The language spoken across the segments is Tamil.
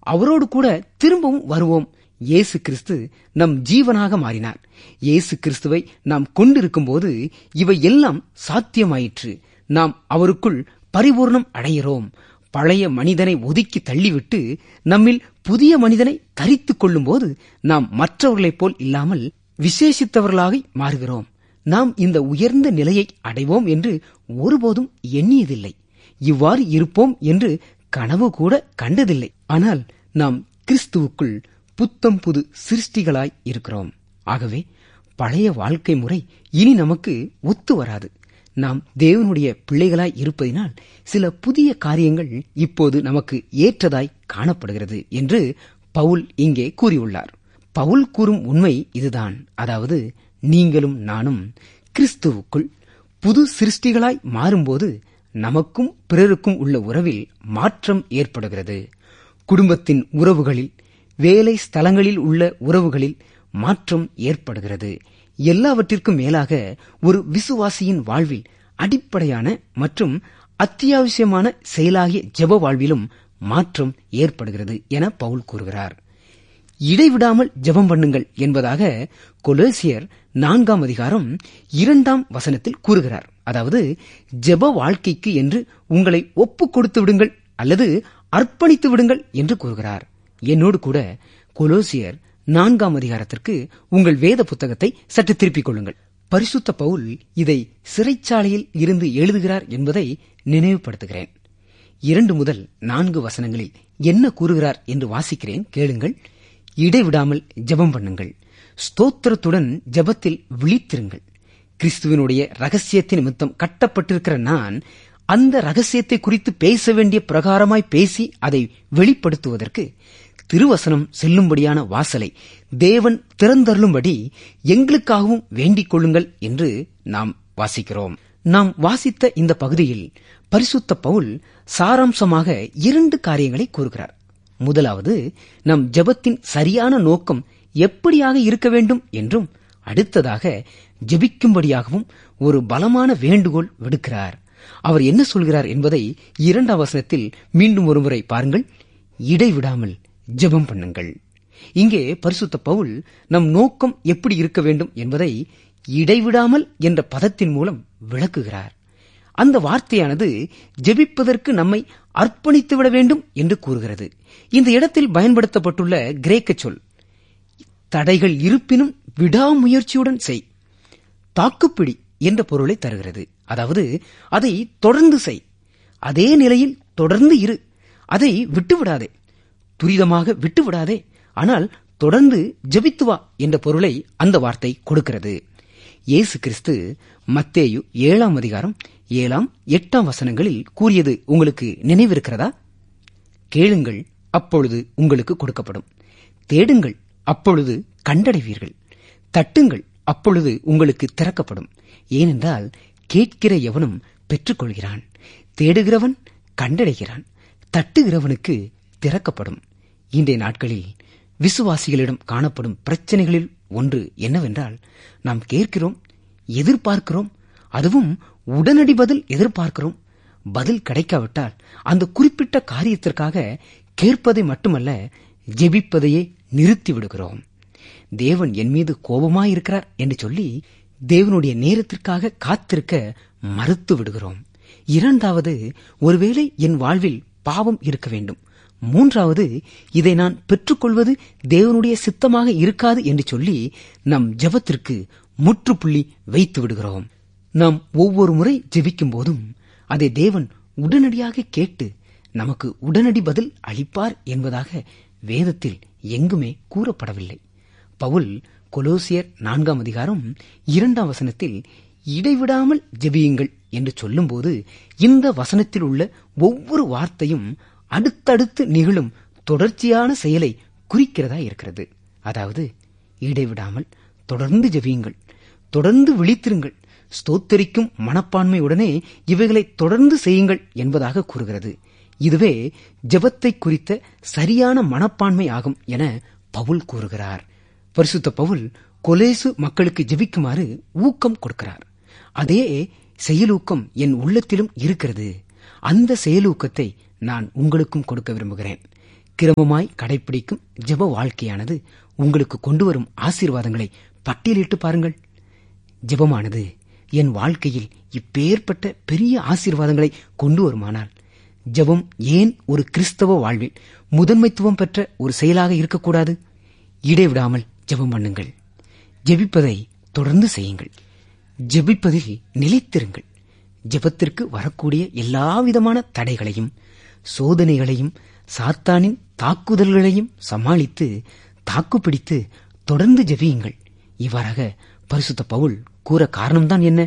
அவரோடு கூட திரும்பவும் வருவோம் இயேசு கிறிஸ்து நம் ஜீவனாக மாறினார் இயேசு கிறிஸ்துவை நாம் கொண்டிருக்கும் போது இவை எல்லாம் சாத்தியமாயிற்று நாம் அவருக்குள் பரிபூர்ணம் அடைகிறோம் பழைய மனிதனை ஒதுக்கி தள்ளிவிட்டு நம்மில் புதிய மனிதனை தரித்துக் கொள்ளும்போது நாம் மற்றவர்களைப் போல் இல்லாமல் விசேஷித்தவர்களாக மாறுகிறோம் நாம் இந்த உயர்ந்த நிலையை அடைவோம் என்று ஒருபோதும் எண்ணியதில்லை இவ்வாறு இருப்போம் என்று கனவு கூட கண்டதில்லை ஆனால் நாம் கிறிஸ்துவுக்குள் புத்தம் புது சிருஷ்டிகளாய் இருக்கிறோம் ஆகவே பழைய வாழ்க்கை முறை இனி நமக்கு ஒத்து வராது நாம் தேவனுடைய பிள்ளைகளாய் இருப்பதினால் சில புதிய காரியங்கள் இப்போது நமக்கு ஏற்றதாய் காணப்படுகிறது என்று பவுல் இங்கே கூறியுள்ளார் பவுல் கூறும் உண்மை இதுதான் அதாவது நீங்களும் நானும் கிறிஸ்துவுக்குள் புது சிருஷ்டிகளாய் மாறும்போது நமக்கும் பிறருக்கும் உள்ள உறவில் மாற்றம் ஏற்படுகிறது குடும்பத்தின் உறவுகளில் வேலை ஸ்தலங்களில் உள்ள உறவுகளில் மாற்றம் ஏற்படுகிறது எல்லாவற்றிற்கும் மேலாக ஒரு விசுவாசியின் வாழ்வில் அடிப்படையான மற்றும் அத்தியாவசியமான செயலாகிய ஜெப வாழ்விலும் மாற்றம் ஏற்படுகிறது என பவுல் கூறுகிறார் இடைவிடாமல் ஜெபம் பண்ணுங்கள் என்பதாக கொலேசியர் நான்காம் அதிகாரம் இரண்டாம் வசனத்தில் கூறுகிறார் அதாவது ஜெப வாழ்க்கைக்கு என்று உங்களை ஒப்புக் கொடுத்து விடுங்கள் அல்லது அர்ப்பணித்து விடுங்கள் என்று கூறுகிறார் என்னோடு கூட கொலோசியர் நான்காம் அதிகாரத்திற்கு உங்கள் வேத புத்தகத்தை சற்று திருப்பிக் கொள்ளுங்கள் பரிசுத்த பவுல் இதை சிறைச்சாலையில் இருந்து எழுதுகிறார் என்பதை நினைவுபடுத்துகிறேன் இரண்டு முதல் நான்கு வசனங்களில் என்ன கூறுகிறார் என்று வாசிக்கிறேன் கேளுங்கள் இடைவிடாமல் ஜெபம் பண்ணுங்கள் ஸ்தோத்திரத்துடன் ஜெபத்தில் விழித்திருங்கள் கிறிஸ்துவனுடைய ரகசியத்தின் நிமித்தம் கட்டப்பட்டிருக்கிற நான் அந்த ரகசியத்தை குறித்து பேச வேண்டிய பிரகாரமாய் பேசி அதை வெளிப்படுத்துவதற்கு திருவசனம் செல்லும்படியான வாசலை தேவன் திறந்தருளும்படி எங்களுக்காகவும் வேண்டிக் கொள்ளுங்கள் என்று நாம் வாசிக்கிறோம் நாம் வாசித்த இந்த பகுதியில் பரிசுத்த பவுல் சாராம்சமாக இரண்டு காரியங்களை கூறுகிறார் முதலாவது நம் ஜெபத்தின் சரியான நோக்கம் எப்படியாக இருக்க வேண்டும் என்றும் அடுத்ததாக ஜெபிக்கும்படியாகவும் ஒரு பலமான வேண்டுகோள் விடுக்கிறார் அவர் என்ன சொல்கிறார் என்பதை இரண்டாம் வசனத்தில் மீண்டும் ஒருமுறை பாருங்கள் இடைவிடாமல் ஜெபம் பண்ணுங்கள் இங்கே பரிசுத்த பவுல் நம் நோக்கம் எப்படி இருக்க வேண்டும் என்பதை இடைவிடாமல் என்ற பதத்தின் மூலம் விளக்குகிறார் அந்த வார்த்தையானது ஜெபிப்பதற்கு நம்மை அர்ப்பணித்து விட வேண்டும் என்று கூறுகிறது இந்த இடத்தில் பயன்படுத்தப்பட்டுள்ள கிரேக்க சொல் தடைகள் இருப்பினும் விடாமுயற்சியுடன் செய் தாக்குப்பிடி என்ற பொருளை தருகிறது அதாவது அதை தொடர்ந்து செய் அதே நிலையில் தொடர்ந்து இரு அதை விட்டுவிடாதே துரிதமாக விட்டுவிடாதே ஆனால் தொடர்ந்து ஜெபித்து வா என்ற பொருளை அந்த வார்த்தை கொடுக்கிறது இயேசு கிறிஸ்து மத்தேயு ஏழாம் அதிகாரம் ஏழாம் எட்டாம் வசனங்களில் கூறியது உங்களுக்கு நினைவிருக்கிறதா கேளுங்கள் அப்பொழுது உங்களுக்கு கொடுக்கப்படும் தேடுங்கள் அப்பொழுது கண்டடைவீர்கள் தட்டுங்கள் அப்பொழுது உங்களுக்கு திறக்கப்படும் ஏனென்றால் கேட்கிற எவனும் பெற்றுக்கொள்கிறான் தேடுகிறவன் கண்டடைகிறான் தட்டுகிறவனுக்கு திறக்கப்படும் இன்றைய நாட்களில் விசுவாசிகளிடம் காணப்படும் பிரச்சனைகளில் ஒன்று என்னவென்றால் நாம் கேட்கிறோம் எதிர்பார்க்கிறோம் அதுவும் உடனடி பதில் எதிர்பார்க்கிறோம் பதில் கிடைக்காவிட்டால் அந்த குறிப்பிட்ட காரியத்திற்காக கேட்பதை மட்டுமல்ல ஜெபிப்பதையே நிறுத்தி விடுகிறோம் தேவன் என் மீது கோபமாயிருக்கிறார் என்று சொல்லி தேவனுடைய நேரத்திற்காக காத்திருக்க மறுத்து விடுகிறோம் இரண்டாவது ஒருவேளை என் வாழ்வில் பாவம் இருக்க வேண்டும் மூன்றாவது இதை நான் பெற்றுக்கொள்வது தேவனுடைய சித்தமாக இருக்காது என்று சொல்லி நம் ஜெபத்திற்கு முற்றுப்புள்ளி வைத்து விடுகிறோம் நாம் ஒவ்வொரு முறை ஜெபிக்கும் போதும் அதை தேவன் உடனடியாக கேட்டு நமக்கு உடனடி பதில் அளிப்பார் என்பதாக வேதத்தில் எங்குமே கூறப்படவில்லை பவுல் கொலோசியர் நான்காம் அதிகாரம் இரண்டாம் வசனத்தில் இடைவிடாமல் ஜெபியுங்கள் என்று சொல்லும்போது இந்த வசனத்தில் உள்ள ஒவ்வொரு வார்த்தையும் அடுத்தடுத்து நிகழும் தொடர்ச்சியான செயலை குறிக்கிறதா இருக்கிறது அதாவது இடைவிடாமல் தொடர்ந்து ஜெபியுங்கள் தொடர்ந்து விழித்திருங்கள் ஸ்தோத்தரிக்கும் மனப்பான்மையுடனே இவைகளை தொடர்ந்து செய்யுங்கள் என்பதாக கூறுகிறது இதுவே ஜெபத்தை குறித்த சரியான மனப்பான்மை ஆகும் என பவுல் கூறுகிறார் பரிசுத்த பவுல் கொலேசு மக்களுக்கு ஜெபிக்குமாறு ஊக்கம் கொடுக்கிறார் அதே செயலூக்கம் என் உள்ளத்திலும் இருக்கிறது அந்த செயலூக்கத்தை நான் உங்களுக்கும் கொடுக்க விரும்புகிறேன் கிரமமாய் கடைபிடிக்கும் ஜெப வாழ்க்கையானது உங்களுக்கு கொண்டு வரும் ஆசீர்வாதங்களை பட்டியலிட்டு பாருங்கள் ஜெபமானது என் வாழ்க்கையில் இப்பேற்பட்ட பெரிய ஆசீர்வாதங்களை கொண்டு வருமானால் ஜெபம் ஏன் ஒரு கிறிஸ்தவ வாழ்வில் முதன்மைத்துவம் பெற்ற ஒரு செயலாக இருக்கக்கூடாது இடைவிடாமல் ஜெபம் பண்ணுங்கள் ஜெபிப்பதை தொடர்ந்து செய்யுங்கள் ஜெபிப்பதில் நிலைத்திருங்கள் ஜெபத்திற்கு வரக்கூடிய எல்லாவிதமான தடைகளையும் சோதனைகளையும் சாத்தானின் தாக்குதல்களையும் சமாளித்து தாக்குப்பிடித்து தொடர்ந்து ஜெபியுங்கள் இவ்வாறாக பரிசுத்த பவுல் கூற காரணம்தான் என்ன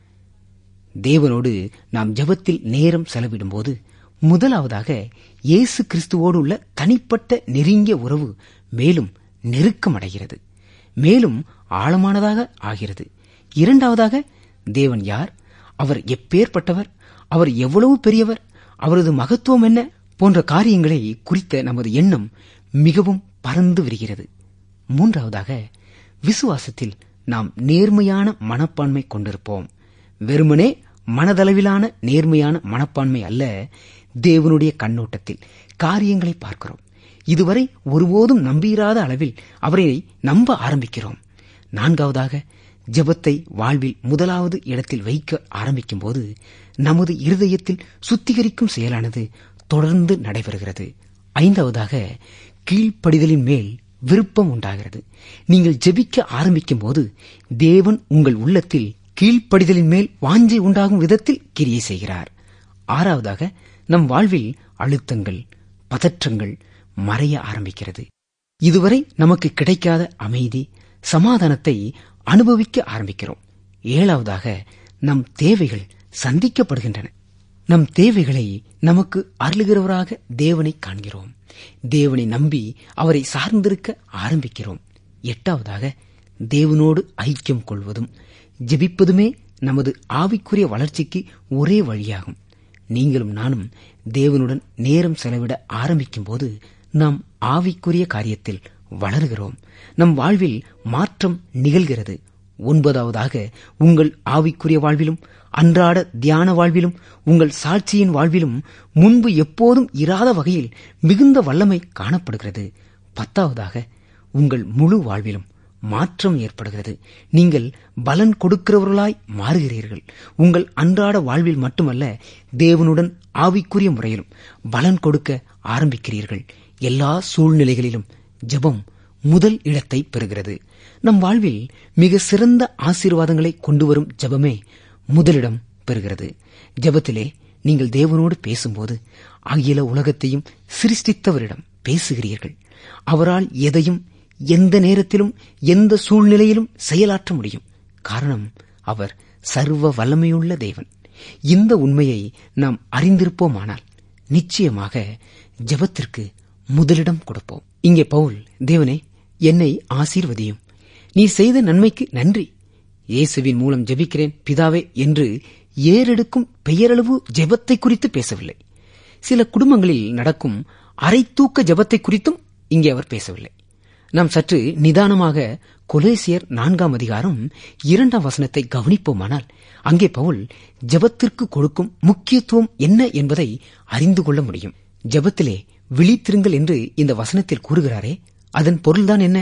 தேவனோடு நாம் ஜெபத்தில் நேரம் செலவிடும்போது முதலாவதாக இயேசு கிறிஸ்துவோடு உள்ள தனிப்பட்ட நெருங்கிய உறவு மேலும் நெருக்கமடைகிறது மேலும் ஆழமானதாக ஆகிறது இரண்டாவதாக தேவன் யார் அவர் எப்பேற்பட்டவர் அவர் எவ்வளவு பெரியவர் அவரது மகத்துவம் என்ன போன்ற காரியங்களை குறித்த நமது எண்ணம் மிகவும் பறந்து விரிகிறது மூன்றாவதாக விசுவாசத்தில் நாம் நேர்மையான மனப்பான்மை கொண்டிருப்போம் வெறுமனே மனதளவிலான நேர்மையான மனப்பான்மை அல்ல தேவனுடைய கண்ணோட்டத்தில் காரியங்களை பார்க்கிறோம் இதுவரை ஒருபோதும் நம்பியிராத அளவில் அவரை நம்ப ஆரம்பிக்கிறோம் நான்காவதாக ஜெபத்தை வாழ்வில் முதலாவது இடத்தில் வைக்க ஆரம்பிக்கும் போது நமது இருதயத்தில் சுத்திகரிக்கும் செயலானது தொடர்ந்து நடைபெறுகிறது ஐந்தாவதாக கீழ்ப்படிதலின் மேல் விருப்பம் உண்டாகிறது நீங்கள் ஜெபிக்க ஆரம்பிக்கும் போது தேவன் உங்கள் உள்ளத்தில் கீழ்ப்படிதலின் மேல் வாஞ்சை உண்டாகும் விதத்தில் கிரியை செய்கிறார் ஆறாவதாக நம் வாழ்வில் அழுத்தங்கள் பதற்றங்கள் மறைய ஆரம்பிக்கிறது இதுவரை நமக்கு கிடைக்காத அமைதி சமாதானத்தை அனுபவிக்க ஆரம்பிக்கிறோம் ஏழாவதாக நம் தேவைகள் சந்திக்கப்படுகின்றன நம் தேவைகளை நமக்கு அருளுகிறவராக தேவனை காண்கிறோம் தேவனை நம்பி அவரை சார்ந்திருக்க ஆரம்பிக்கிறோம் எட்டாவதாக தேவனோடு ஐக்கியம் கொள்வதும் ஜெபிப்பதுமே நமது ஆவிக்குரிய வளர்ச்சிக்கு ஒரே வழியாகும் நீங்களும் நானும் தேவனுடன் நேரம் செலவிட ஆரம்பிக்கும் போது நாம் ஆவிக்குரிய காரியத்தில் வளர்கிறோம் நம் வாழ்வில் மாற்றம் நிகழ்கிறது ஒன்பதாவதாக உங்கள் ஆவிக்குரிய வாழ்விலும் அன்றாட தியான வாழ்விலும் உங்கள் சாட்சியின் வாழ்விலும் முன்பு எப்போதும் இராத வகையில் மிகுந்த வல்லமை காணப்படுகிறது பத்தாவதாக உங்கள் முழு வாழ்விலும் மாற்றம் ஏற்படுகிறது நீங்கள் பலன் கொடுக்கிறவர்களாய் மாறுகிறீர்கள் உங்கள் அன்றாட வாழ்வில் மட்டுமல்ல தேவனுடன் ஆவிக்குரிய முறையிலும் பலன் கொடுக்க ஆரம்பிக்கிறீர்கள் எல்லா சூழ்நிலைகளிலும் ஜெபம் முதல் இடத்தை பெறுகிறது நம் வாழ்வில் மிக சிறந்த ஆசீர்வாதங்களை கொண்டு வரும் ஜெபமே முதலிடம் பெறுகிறது ஜெபத்திலே நீங்கள் தேவனோடு பேசும்போது அகில உலகத்தையும் சிருஷ்டித்தவரிடம் பேசுகிறீர்கள் அவரால் எதையும் எந்த நேரத்திலும் எந்த சூழ்நிலையிலும் செயலாற்ற முடியும் காரணம் அவர் சர்வ வல்லமையுள்ள தேவன் இந்த உண்மையை நாம் அறிந்திருப்போமானால் நிச்சயமாக ஜெபத்திற்கு முதலிடம் கொடுப்போம் இங்கே பவுல் தேவனே என்னை ஆசீர்வதியும் நீ செய்த நன்மைக்கு நன்றி இயேசுவின் மூலம் ஜெபிக்கிறேன் பிதாவே என்று ஏறெடுக்கும் பெயரளவு ஜெபத்தை குறித்து பேசவில்லை சில குடும்பங்களில் நடக்கும் அரை தூக்க ஜெபத்தை குறித்தும் இங்கே அவர் பேசவில்லை நாம் சற்று நிதானமாக கொலேசியர் நான்காம் அதிகாரம் இரண்டாம் வசனத்தை கவனிப்போமானால் அங்கே பவுல் ஜெபத்திற்கு கொடுக்கும் முக்கியத்துவம் என்ன என்பதை அறிந்து கொள்ள முடியும் ஜெபத்திலே விழித்திருங்கள் என்று இந்த வசனத்தில் கூறுகிறாரே அதன் பொருள்தான் என்ன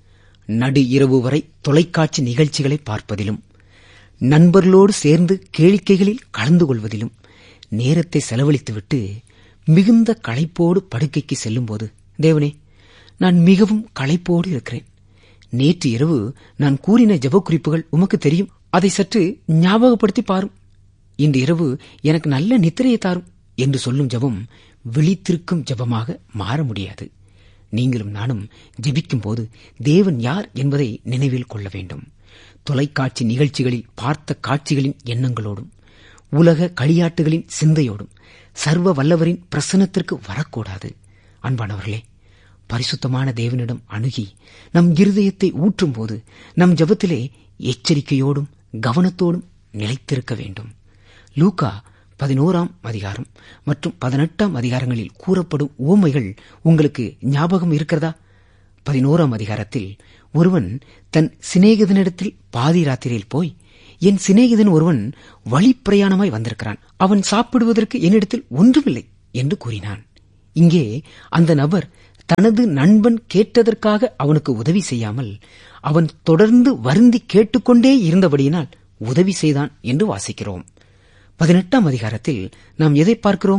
நடு இரவு வரை தொலைக்காட்சி நிகழ்ச்சிகளை பார்ப்பதிலும் நண்பர்களோடு சேர்ந்து கேளிக்கைகளில் கலந்து கொள்வதிலும் நேரத்தை செலவழித்துவிட்டு மிகுந்த களைப்போடு படுக்கைக்கு செல்லும்போது தேவனே நான் மிகவும் களைப்போடு இருக்கிறேன் நேற்று இரவு நான் கூறின ஜெப குறிப்புகள் உமக்கு தெரியும் அதை சற்று ஞாபகப்படுத்தி பாரும் இன்று இரவு எனக்கு நல்ல நித்திரையை தாரும் என்று சொல்லும் ஜெபம் விழித்திருக்கும் ஜெபமாக மாற முடியாது நீங்களும் நானும் ஜெபிக்கும் போது தேவன் யார் என்பதை நினைவில் கொள்ள வேண்டும் தொலைக்காட்சி நிகழ்ச்சிகளில் பார்த்த காட்சிகளின் எண்ணங்களோடும் உலக களியாட்டுகளின் சிந்தையோடும் சர்வ வல்லவரின் பிரசனத்திற்கு வரக்கூடாது அன்பானவர்களே பரிசுத்தமான தேவனிடம் அணுகி நம் இருதயத்தை ஊற்றும் போது நம் ஜபத்திலே எச்சரிக்கையோடும் கவனத்தோடும் நிலைத்திருக்க வேண்டும் லூகா பதினோராம் அதிகாரம் மற்றும் பதினெட்டாம் அதிகாரங்களில் கூறப்படும் ஓமைகள் உங்களுக்கு ஞாபகம் இருக்கிறதா பதினோராம் அதிகாரத்தில் ஒருவன் தன் சிநேகிதனிடத்தில் பாதி ராத்திரியில் போய் என் சிநேகிதன் ஒருவன் வழிப்பிரயாணமாய் வந்திருக்கிறான் அவன் சாப்பிடுவதற்கு என்னிடத்தில் ஒன்றுமில்லை என்று கூறினான் இங்கே அந்த நபர் தனது நண்பன் கேட்டதற்காக அவனுக்கு உதவி செய்யாமல் அவன் தொடர்ந்து வருந்தி கேட்டுக்கொண்டே இருந்தபடியினால் உதவி செய்தான் என்று வாசிக்கிறோம் பதினெட்டாம் அதிகாரத்தில் நாம் எதை பார்க்கிறோம்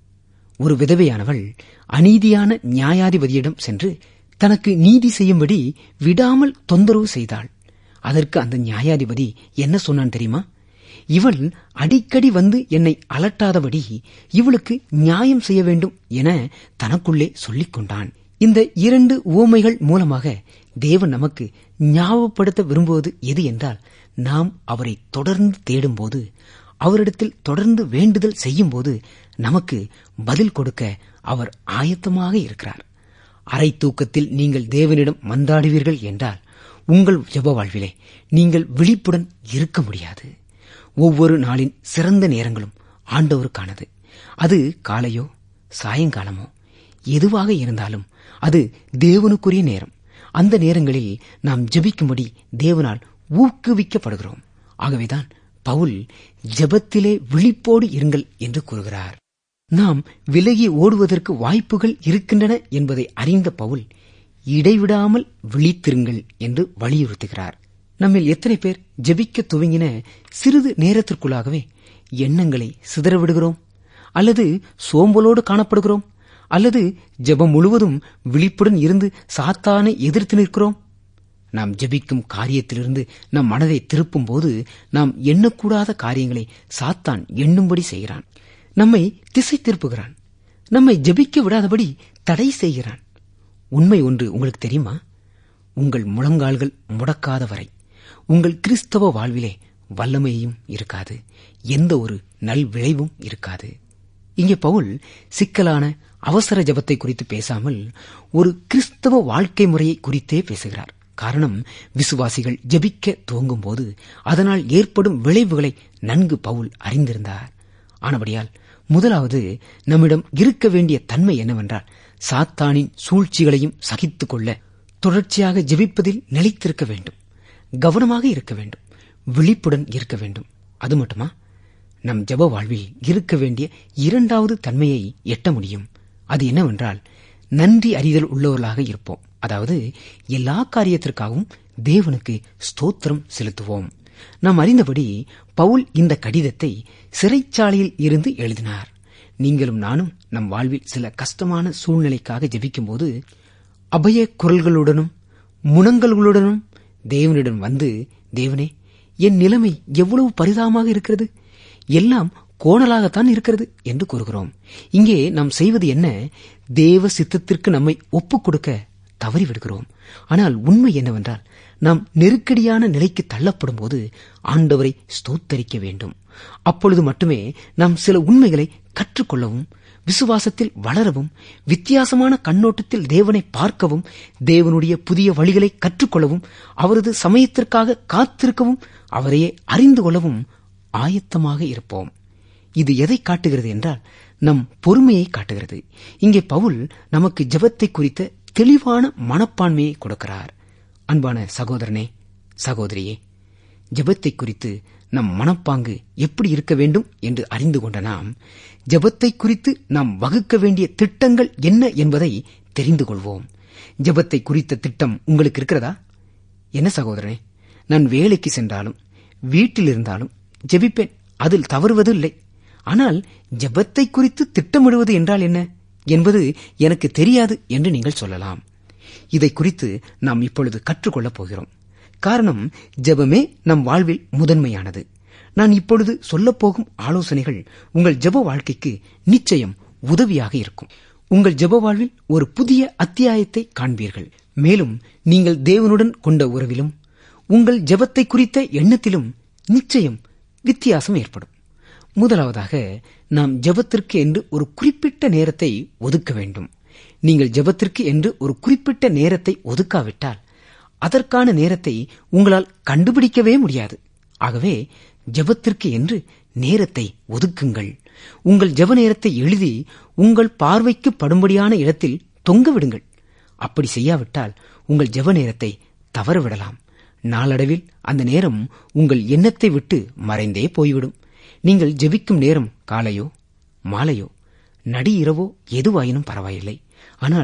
ஒரு விதவையானவள் அநீதியான நியாயாதிபதியிடம் சென்று தனக்கு நீதி செய்யும்படி விடாமல் தொந்தரவு செய்தாள் அதற்கு அந்த நியாயாதிபதி என்ன சொன்னான் தெரியுமா இவள் அடிக்கடி வந்து என்னை அலட்டாதபடி இவளுக்கு நியாயம் செய்ய வேண்டும் என தனக்குள்ளே சொல்லிக் கொண்டான் இந்த இரண்டு உவமைகள் மூலமாக தேவன் நமக்கு ஞாபகப்படுத்த விரும்புவது எது என்றால் நாம் அவரை தொடர்ந்து தேடும்போது அவரிடத்தில் தொடர்ந்து வேண்டுதல் செய்யும்போது நமக்கு பதில் கொடுக்க அவர் ஆயத்தமாக இருக்கிறார் அரை தூக்கத்தில் நீங்கள் தேவனிடம் மன்றாடுவீர்கள் என்றால் உங்கள் ஜெப வாழ்விலே நீங்கள் விழிப்புடன் இருக்க முடியாது ஒவ்வொரு நாளின் சிறந்த நேரங்களும் ஆண்டவருக்கானது அது காலையோ சாயங்காலமோ எதுவாக இருந்தாலும் அது தேவனுக்குரிய நேரம் அந்த நேரங்களில் நாம் ஜெபிக்கும்படி தேவனால் ஊக்குவிக்கப்படுகிறோம் ஆகவேதான் பவுல் ஜெபத்திலே விழிப்போடு இருங்கள் என்று கூறுகிறார் நாம் விலகி ஓடுவதற்கு வாய்ப்புகள் இருக்கின்றன என்பதை அறிந்த பவுல் இடைவிடாமல் விழித்திருங்கள் என்று வலியுறுத்துகிறார் நம்மில் எத்தனை பேர் ஜெபிக்க துவங்கின சிறிது நேரத்திற்குள்ளாகவே எண்ணங்களை சிதறவிடுகிறோம் அல்லது சோம்பலோடு காணப்படுகிறோம் அல்லது ஜெபம் முழுவதும் விழிப்புடன் இருந்து சாத்தானை எதிர்த்து நிற்கிறோம் நாம் ஜெபிக்கும் காரியத்திலிருந்து நம் மனதை திருப்பும் போது நாம் எண்ணக்கூடாத காரியங்களை சாத்தான் எண்ணும்படி செய்கிறான் நம்மை திசை திருப்புகிறான் நம்மை ஜெபிக்க விடாதபடி தடை செய்கிறான் உண்மை ஒன்று உங்களுக்கு தெரியுமா உங்கள் முழங்கால்கள் முடக்காத வரை உங்கள் கிறிஸ்தவ வாழ்விலே வல்லமையும் இருக்காது எந்த ஒரு நல் விளைவும் இருக்காது இங்கே பவுல் சிக்கலான அவசர ஜபத்தை குறித்து பேசாமல் ஒரு கிறிஸ்தவ வாழ்க்கை முறையை குறித்தே பேசுகிறார் காரணம் விசுவாசிகள் ஜெபிக்க துவங்கும் போது அதனால் ஏற்படும் விளைவுகளை நன்கு பவுல் அறிந்திருந்தார் ஆனபடியால் முதலாவது நம்மிடம் இருக்க வேண்டிய தன்மை என்னவென்றால் சாத்தானின் சூழ்ச்சிகளையும் சகித்துக் கொள்ள தொடர்ச்சியாக ஜெபிப்பதில் நிலைத்திருக்க வேண்டும் கவனமாக இருக்க வேண்டும் விழிப்புடன் இருக்க வேண்டும் அது மட்டுமா நம் ஜப வாழ்வில் இருக்க வேண்டிய இரண்டாவது தன்மையை எட்ட முடியும் அது என்னவென்றால் நன்றி அறிதல் உள்ளவர்களாக இருப்போம் அதாவது எல்லா காரியத்திற்காகவும் தேவனுக்கு ஸ்தோத்திரம் செலுத்துவோம் நாம் அறிந்தபடி பவுல் இந்த கடிதத்தை சிறைச்சாலையில் இருந்து எழுதினார் நீங்களும் நானும் நம் வாழ்வில் சில கஷ்டமான சூழ்நிலைக்காக ஜெபிக்கும்போது அபய குரல்களுடனும் முனங்கல்களுடனும் தேவனிடம் வந்து தேவனே என் நிலைமை எவ்வளவு பரிதாபமாக இருக்கிறது எல்லாம் கோணலாகத்தான் இருக்கிறது என்று கூறுகிறோம் இங்கே நாம் செய்வது என்ன தேவ சித்தத்திற்கு நம்மை ஒப்புக் கொடுக்க தவறிவிடுகிறோம் ஆனால் உண்மை என்னவென்றால் நாம் நெருக்கடியான நிலைக்கு தள்ளப்படும் போது ஆண்டவரை ஸ்தோத்தரிக்க வேண்டும் அப்பொழுது மட்டுமே நாம் சில உண்மைகளை கற்றுக்கொள்ளவும் விசுவாசத்தில் வளரவும் வித்தியாசமான கண்ணோட்டத்தில் தேவனை பார்க்கவும் தேவனுடைய புதிய வழிகளை கற்றுக்கொள்ளவும் அவரது சமயத்திற்காக காத்திருக்கவும் அவரையே அறிந்து கொள்ளவும் ஆயத்தமாக இருப்போம் இது எதை காட்டுகிறது என்றால் நம் பொறுமையை காட்டுகிறது இங்கே பவுல் நமக்கு ஜெபத்தை குறித்த தெளிவான மனப்பான்மையை கொடுக்கிறார் அன்பான சகோதரனே சகோதரியே ஜெபத்தை குறித்து நம் மனப்பாங்கு எப்படி இருக்க வேண்டும் என்று அறிந்து கொண்ட நாம் ஜெபத்தை குறித்து நாம் வகுக்க வேண்டிய திட்டங்கள் என்ன என்பதை தெரிந்து கொள்வோம் ஜெபத்தை குறித்த திட்டம் உங்களுக்கு இருக்கிறதா என்ன சகோதரனே நான் வேலைக்கு சென்றாலும் வீட்டில் இருந்தாலும் ஜெபிப்பேன் அதில் தவறுவது இல்லை ஆனால் ஜெபத்தை குறித்து திட்டமிடுவது என்றால் என்ன என்பது எனக்கு தெரியாது என்று நீங்கள் சொல்லலாம் இதை குறித்து நாம் இப்பொழுது கற்றுக்கொள்ளப் போகிறோம் காரணம் ஜெபமே நம் வாழ்வில் முதன்மையானது நான் இப்பொழுது சொல்லப்போகும் ஆலோசனைகள் உங்கள் ஜெப வாழ்க்கைக்கு நிச்சயம் உதவியாக இருக்கும் உங்கள் ஜெப வாழ்வில் ஒரு புதிய அத்தியாயத்தை காண்பீர்கள் மேலும் நீங்கள் தேவனுடன் கொண்ட உறவிலும் உங்கள் ஜெபத்தை குறித்த எண்ணத்திலும் நிச்சயம் வித்தியாசம் ஏற்படும் முதலாவதாக நாம் ஜெபத்திற்கு என்று ஒரு குறிப்பிட்ட நேரத்தை ஒதுக்க வேண்டும் நீங்கள் ஜெபத்திற்கு என்று ஒரு குறிப்பிட்ட நேரத்தை ஒதுக்காவிட்டால் அதற்கான நேரத்தை உங்களால் கண்டுபிடிக்கவே முடியாது ஆகவே ஜெபத்திற்கு என்று நேரத்தை ஒதுக்குங்கள் உங்கள் ஜெப நேரத்தை எழுதி உங்கள் பார்வைக்கு படும்படியான இடத்தில் தொங்க விடுங்கள் அப்படி செய்யாவிட்டால் உங்கள் ஜெப நேரத்தை தவறவிடலாம் நாளடைவில் அந்த நேரம் உங்கள் எண்ணத்தை விட்டு மறைந்தே போய்விடும் நீங்கள் ஜெபிக்கும் நேரம் காலையோ மாலையோ நடி இரவோ எதுவாயினும் பரவாயில்லை ஆனால்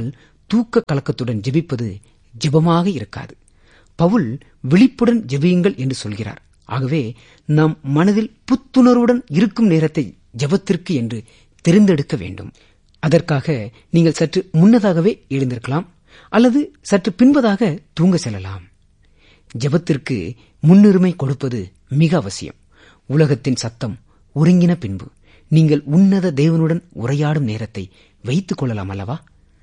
தூக்க கலக்கத்துடன் ஜெபிப்பது ஜெபமாக இருக்காது பவுல் விழிப்புடன் ஜெபியுங்கள் என்று சொல்கிறார் ஆகவே நம் மனதில் புத்துணர்வுடன் இருக்கும் நேரத்தை ஜெபத்திற்கு என்று தெரிந்தெடுக்க வேண்டும் அதற்காக நீங்கள் சற்று முன்னதாகவே எழுந்திருக்கலாம் அல்லது சற்று பின்பதாக தூங்க செல்லலாம் ஜெபத்திற்கு முன்னுரிமை கொடுப்பது மிக அவசியம் உலகத்தின் சத்தம் ஒருங்கின பின்பு நீங்கள் உன்னத தேவனுடன் உரையாடும் நேரத்தை வைத்துக் கொள்ளலாம் அல்லவா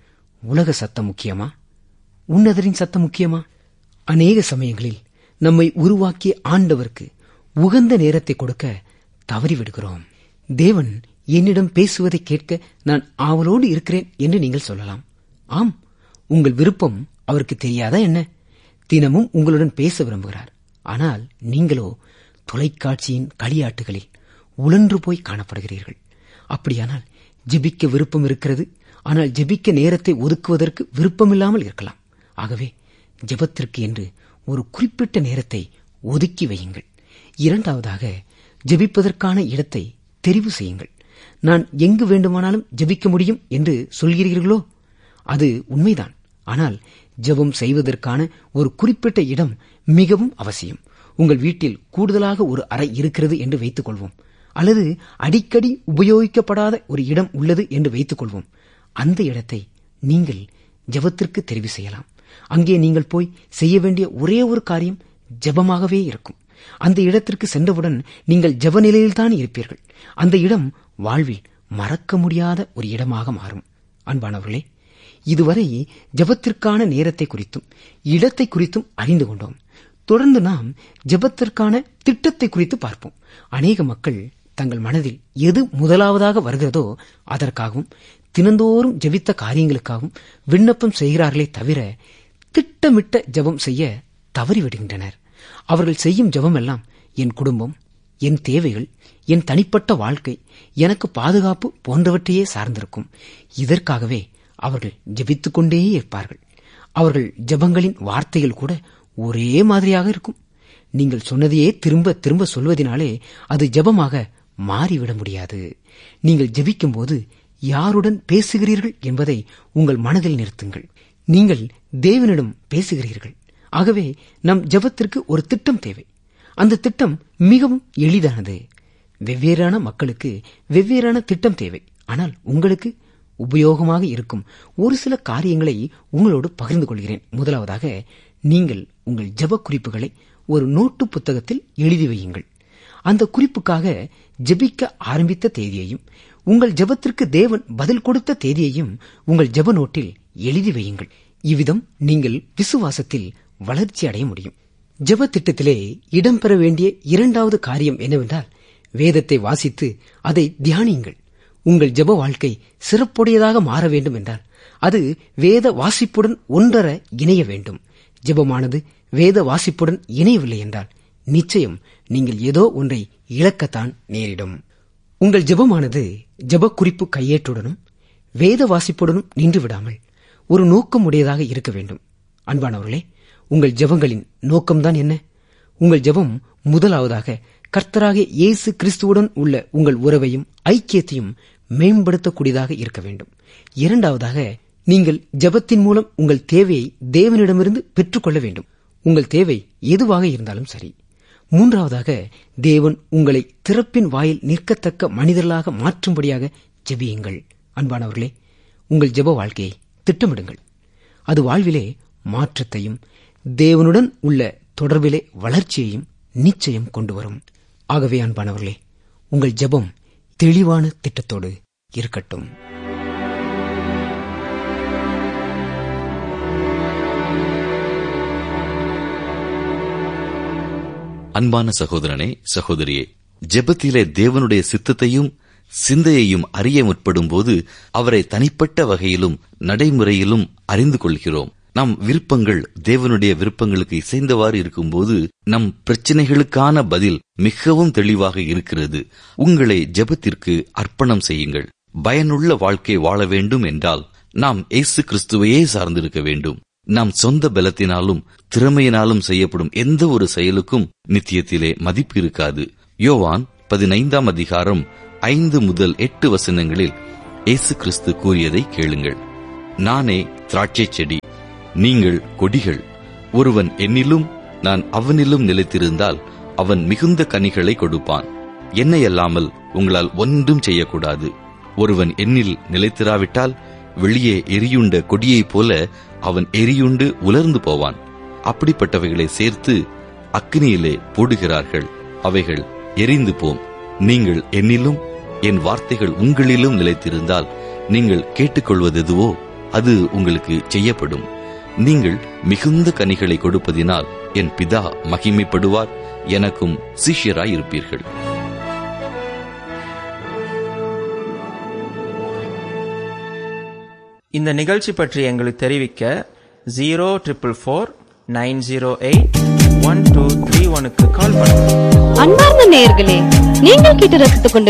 உலக சத்தம் முக்கியமா உன்னதரின் சத்தம் முக்கியமா அநேக சமயங்களில் நம்மை உருவாக்கிய ஆண்டவருக்கு உகந்த நேரத்தை கொடுக்க தவறிவிடுகிறோம் தேவன் என்னிடம் பேசுவதை கேட்க நான் ஆவலோடு இருக்கிறேன் என்று நீங்கள் சொல்லலாம் ஆம் உங்கள் விருப்பம் அவருக்கு தெரியாதா என்ன தினமும் உங்களுடன் பேச விரும்புகிறார் ஆனால் நீங்களோ தொலைக்காட்சியின் களியாட்டுகளில் உழன்று போய் காணப்படுகிறீர்கள் அப்படியானால் ஜெபிக்க விருப்பம் இருக்கிறது ஆனால் ஜெபிக்க நேரத்தை ஒதுக்குவதற்கு விருப்பமில்லாமல் இருக்கலாம் ஆகவே ஜெபத்திற்கு என்று ஒரு குறிப்பிட்ட நேரத்தை ஒதுக்கி வையுங்கள் இரண்டாவதாக ஜெபிப்பதற்கான இடத்தை தெரிவு செய்யுங்கள் நான் எங்கு வேண்டுமானாலும் ஜெபிக்க முடியும் என்று சொல்கிறீர்களோ அது உண்மைதான் ஆனால் ஜெபம் செய்வதற்கான ஒரு குறிப்பிட்ட இடம் மிகவும் அவசியம் உங்கள் வீட்டில் கூடுதலாக ஒரு அறை இருக்கிறது என்று வைத்துக் கொள்வோம் அல்லது அடிக்கடி உபயோகிக்கப்படாத ஒரு இடம் உள்ளது என்று வைத்துக் கொள்வோம் அந்த இடத்தை நீங்கள் ஜெபத்திற்கு தெரிவு செய்யலாம் அங்கே நீங்கள் போய் செய்ய வேண்டிய ஒரே ஒரு காரியம் ஜெபமாகவே இருக்கும் அந்த இடத்திற்கு சென்றவுடன் நீங்கள் ஜெப நிலையில்தான் இருப்பீர்கள் அந்த இடம் வாழ்வில் மறக்க முடியாத ஒரு இடமாக மாறும் அன்பானவர்களே இதுவரை ஜெபத்திற்கான நேரத்தை குறித்தும் இடத்தை குறித்தும் அறிந்து கொண்டோம் தொடர்ந்து நாம் ஜெபத்திற்கான திட்டத்தை குறித்து பார்ப்போம் அநேக மக்கள் தங்கள் மனதில் எது முதலாவதாக வருகிறதோ அதற்காகவும் தினந்தோறும் ஜெபித்த காரியங்களுக்காகவும் விண்ணப்பம் செய்கிறார்களே தவிர திட்டமிட்ட ஜெபம் செய்ய தவறிவிடுகின்றனர் அவர்கள் செய்யும் ஜெபம் எல்லாம் என் குடும்பம் என் தேவைகள் என் தனிப்பட்ட வாழ்க்கை எனக்கு பாதுகாப்பு போன்றவற்றையே சார்ந்திருக்கும் இதற்காகவே அவர்கள் ஜெபித்துக் கொண்டே இருப்பார்கள் அவர்கள் ஜெபங்களின் வார்த்தைகள் கூட ஒரே மாதிரியாக இருக்கும் நீங்கள் சொன்னதையே திரும்ப திரும்ப சொல்வதனாலே அது ஜெபமாக மாறிவிட முடியாது நீங்கள் ஜெபிக்கும் போது யாருடன் பேசுகிறீர்கள் என்பதை உங்கள் மனதில் நிறுத்துங்கள் நீங்கள் தேவனிடம் பேசுகிறீர்கள் ஆகவே நம் ஜெபத்திற்கு ஒரு திட்டம் தேவை அந்த திட்டம் மிகவும் எளிதானது வெவ்வேறான மக்களுக்கு வெவ்வேறான திட்டம் தேவை ஆனால் உங்களுக்கு உபயோகமாக இருக்கும் ஒரு சில காரியங்களை உங்களோடு பகிர்ந்து கொள்கிறேன் முதலாவதாக நீங்கள் உங்கள் ஜெப குறிப்புகளை ஒரு நோட்டு புத்தகத்தில் எழுதி வையுங்கள் அந்த குறிப்புக்காக ஜெபிக்க ஆரம்பித்த தேதியையும் உங்கள் ஜெபத்திற்கு தேவன் பதில் கொடுத்த தேதியையும் உங்கள் ஜெப நோட்டில் எழுதி வையுங்கள் இவ்விதம் நீங்கள் விசுவாசத்தில் வளர்ச்சி அடைய முடியும் ஜெப திட்டத்திலே இடம்பெற வேண்டிய இரண்டாவது காரியம் என்னவென்றால் வேதத்தை வாசித்து அதை தியானியுங்கள் உங்கள் ஜெப வாழ்க்கை சிறப்புடையதாக மாற வேண்டும் என்றால் அது வேத வாசிப்புடன் ஒன்றர இணைய வேண்டும் ஜெபமானது வேத வாசிப்புடன் இணையவில்லை என்றால் நிச்சயம் நீங்கள் ஏதோ ஒன்றை இழக்கத்தான் நேரிடும் உங்கள் ஜெபமானது ஜெப குறிப்பு கையேற்றுடனும் வேத வாசிப்புடனும் நின்று விடாமல் ஒரு நோக்கம் உடையதாக இருக்க வேண்டும் அன்பானவர்களே உங்கள் ஜெபங்களின் நோக்கம்தான் என்ன உங்கள் ஜெபம் முதலாவதாக கர்த்தராகிய இயேசு கிறிஸ்துவுடன் உள்ள உங்கள் உறவையும் ஐக்கியத்தையும் மேம்படுத்தக்கூடியதாக இருக்க வேண்டும் இரண்டாவதாக நீங்கள் ஜெபத்தின் மூலம் உங்கள் தேவையை தேவனிடமிருந்து பெற்றுக்கொள்ள வேண்டும் உங்கள் தேவை எதுவாக இருந்தாலும் சரி மூன்றாவதாக தேவன் உங்களை திறப்பின் வாயில் நிற்கத்தக்க மனிதர்களாக மாற்றும்படியாக ஜெபியுங்கள் அன்பானவர்களே உங்கள் ஜெப வாழ்க்கையை திட்டமிடுங்கள் அது வாழ்விலே மாற்றத்தையும் தேவனுடன் உள்ள தொடர்பிலே வளர்ச்சியையும் நிச்சயம் கொண்டு வரும் ஆகவே அன்பானவர்களே உங்கள் ஜெபம் தெளிவான திட்டத்தோடு இருக்கட்டும் அன்பான சகோதரனே சகோதரியே ஜெபத்திலே தேவனுடைய சித்தத்தையும் சிந்தையையும் அறிய முற்படும் போது அவரை தனிப்பட்ட வகையிலும் நடைமுறையிலும் அறிந்து கொள்கிறோம் நம் விருப்பங்கள் தேவனுடைய விருப்பங்களுக்கு இசைந்தவாறு இருக்கும்போது நம் பிரச்சனைகளுக்கான பதில் மிகவும் தெளிவாக இருக்கிறது உங்களை ஜெபத்திற்கு அர்ப்பணம் செய்யுங்கள் பயனுள்ள வாழ்க்கை வாழ வேண்டும் என்றால் நாம் இயேசு கிறிஸ்துவையே சார்ந்திருக்க வேண்டும் நாம் சொந்த பலத்தினாலும் திறமையினாலும் செய்யப்படும் எந்த ஒரு செயலுக்கும் நித்தியத்திலே மதிப்பு இருக்காது யோவான் பதினைந்தாம் அதிகாரம் ஐந்து முதல் எட்டு வசனங்களில் இயேசு கிறிஸ்து கூறியதை கேளுங்கள் நானே திராட்சைச் செடி நீங்கள் கொடிகள் ஒருவன் என்னிலும் நான் அவனிலும் நிலைத்திருந்தால் அவன் மிகுந்த கனிகளை கொடுப்பான் என்னை அல்லாமல் உங்களால் ஒன்றும் செய்யக்கூடாது ஒருவன் என்னில் நிலைத்திராவிட்டால் வெளியே எரியுண்ட கொடியைப் போல அவன் எரியுண்டு உலர்ந்து போவான் அப்படிப்பட்டவைகளை சேர்த்து அக்னியிலே போடுகிறார்கள் அவைகள் எரிந்து போம் நீங்கள் என்னிலும் என் வார்த்தைகள் உங்களிலும் நிலைத்திருந்தால் நீங்கள் கேட்டுக்கொள்வதெதுவோ அது உங்களுக்கு செய்யப்படும் நீங்கள் மிகுந்த கனிகளை கொடுப்பதினால் என் பிதா மகிமைப்படுவார் எனக்கும் சிஷ்யராயிருப்பீர்கள் இந்த நிகழ்ச்சி பற்றி எங்களுக்கு தெரிவிக்க zero triple four nine zero eight one two three ஒனுக்கு கால் பண்ணுங்க அன்பார்ந்த நேயர்களே நீங்கள் கேட்டு ரசித்துக் கொண்டு